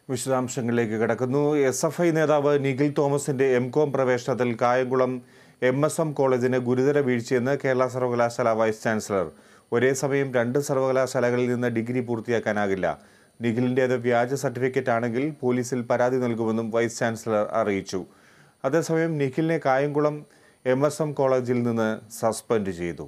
വിശദാംശങ്ങളിലേക്ക് കിടക്കുന്നു S F I നേതാവ് നിഖിൽ തോമസിന്റെ എം കോം പ്രവേശനത്തിൽ കായംകുളം എം എസ് എം കോളേജിന് ഗുരുതര വീഴ്ചയെന്ന് കേരള സർവകലാശാല വൈസ് ചാൻസലർ ഒരേ സമയം രണ്ട് സർവകലാശാലകളിൽ നിന്ന് ഡിഗ്രി പൂർത്തിയാക്കാനാകില്ല നിഖിലിൻ്റേത് വ്യാജ സർട്ടിഫിക്കറ്റ് ആണെങ്കിൽ പോലീസിൽ പരാതി നൽകുമെന്നും വൈസ് ചാൻസലർ അറിയിച്ചു അതേസമയം നിഖിലിനെ കായംകുളം എം എസ് എം കോളേജിൽ നിന്ന് സസ്പെൻഡ് ചെയ്തു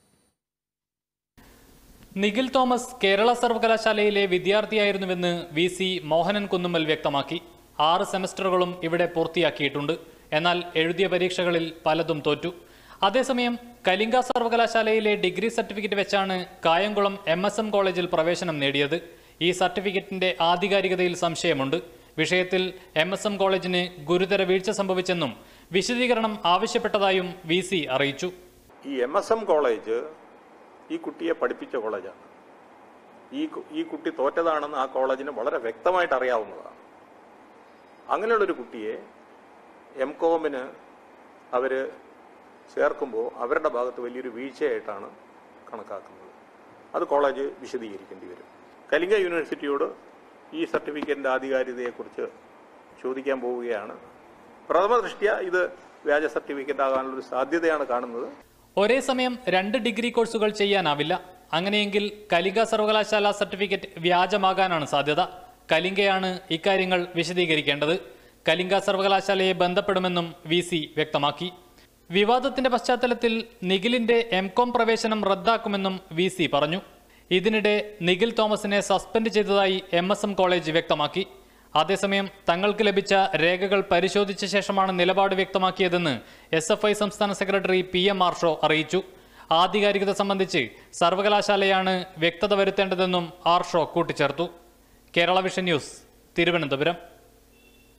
നിഖിൽ തോമസ് കേരള സർവകലാശാലയിലെ വിദ്യാർത്ഥിയായിരുന്നുവെന്ന് വി സി മോഹനൻ കുന്നുമ്മൽ വ്യക്തമാക്കി ആറ് സെമസ്റ്ററുകളും ഇവിടെ പൂർത്തിയാക്കിയിട്ടുണ്ട് എന്നാൽ എഴുതിയ പരീക്ഷകളിൽ പലതും തോറ്റു അതേസമയം കലിംഗ സർവകലാശാലയിലെ ഡിഗ്രി സർട്ടിഫിക്കറ്റ് വെച്ചാണ് കായംകുളം എം എസ് എം കോളേജിൽ പ്രവേശനം നേടിയത് ഈ സർട്ടിഫിക്കറ്റിന്റെ ആധികാരികതയിൽ സംശയമുണ്ട് വിഷയത്തിൽ എം എസ് എം കോളേജിന് ഗുരുതര വീഴ്ച സംഭവിച്ചെന്നും വിശദീകരണം ആവശ്യപ്പെട്ടതായും വി സി അറിയിച്ചു ഈ എം എസ് എം കോളേജ് ഈ കുട്ടിയെ പഠിപ്പിച്ച കോളേജാണ് ഈ കു- ഈ കുട്ടി തോറ്റതാണെന്ന് ആ കോളേജിന് വളരെ വ്യക്തമായിട്ട് അറിയാവുന്നതാണ് അങ്ങനെയുള്ളൊരു കുട്ടിയെ എം കോമിന് അവർ ചേർക്കുമ്പോൾ അവരുടെ ഭാഗത്ത് വലിയൊരു വീഴ്ചയായിട്ടാണ് കണക്കാക്കുന്നത് അത് കോളേജ് വിശദീകരിക്കേണ്ടി വരും കലിംഗ യൂണിവേഴ്സിറ്റിയോട് ഈ സർട്ടിഫിക്കറ്റിൻ്റെ ആധികാരികതയെക്കുറിച്ച് ചോദിക്കാൻ പോവുകയാണ് പ്രഥമ ദൃഷ്ട്യ ഇത് വ്യാജ സർട്ടിഫിക്കറ്റ് ആകാനുള്ളൊരു സാധ്യതയാണ് കാണുന്നത് ഒരേ സമയം രണ്ട് ഡിഗ്രി കോഴ്സുകൾ ചെയ്യാനാവില്ല അങ്ങനെയെങ്കിൽ കലിംഗ സർവകലാശാല സർട്ടിഫിക്കറ്റ് വ്യാജമാകാനാണ് സാധ്യത കലിംഗയാണ് ഇക്കാര്യങ്ങൾ വിശദീകരിക്കേണ്ടത് കലിംഗ സർവകലാശാലയെ ബന്ധപ്പെടുമെന്നും വി സി വ്യക്തമാക്കി വിവാദത്തിന്റെ പശ്ചാത്തലത്തിൽ നിഖിലിന്റെ എം കോം പ്രവേശനം റദ്ദാക്കുമെന്നും വി സി പറഞ്ഞു ഇതിനിടെ നിഖിൽ തോമസിനെ സസ്പെൻഡ് ചെയ്തതായി എം എസ് എം കോളേജ് വ്യക്തമാക്കി അതേസമയം തങ്ങൾക്ക് ലഭിച്ച രേഖകൾ പരിശോധിച്ച ശേഷമാണ് നിലപാട് വ്യക്തമാക്കിയതെന്ന് എസ് എഫ് ഐ സംസ്ഥാന സെക്രട്ടറി പി എം ആർഷോ അറിയിച്ചു ആധികാരികത സംബന്ധിച്ച് സർവകലാശാലയാണ് വ്യക്തത വരുത്തേണ്ടതെന്നും ആർഷോ കൂട്ടിച്ചേർത്തു കേരള വിഷൻ ന്യൂസ് തിരുവനന്തപുരം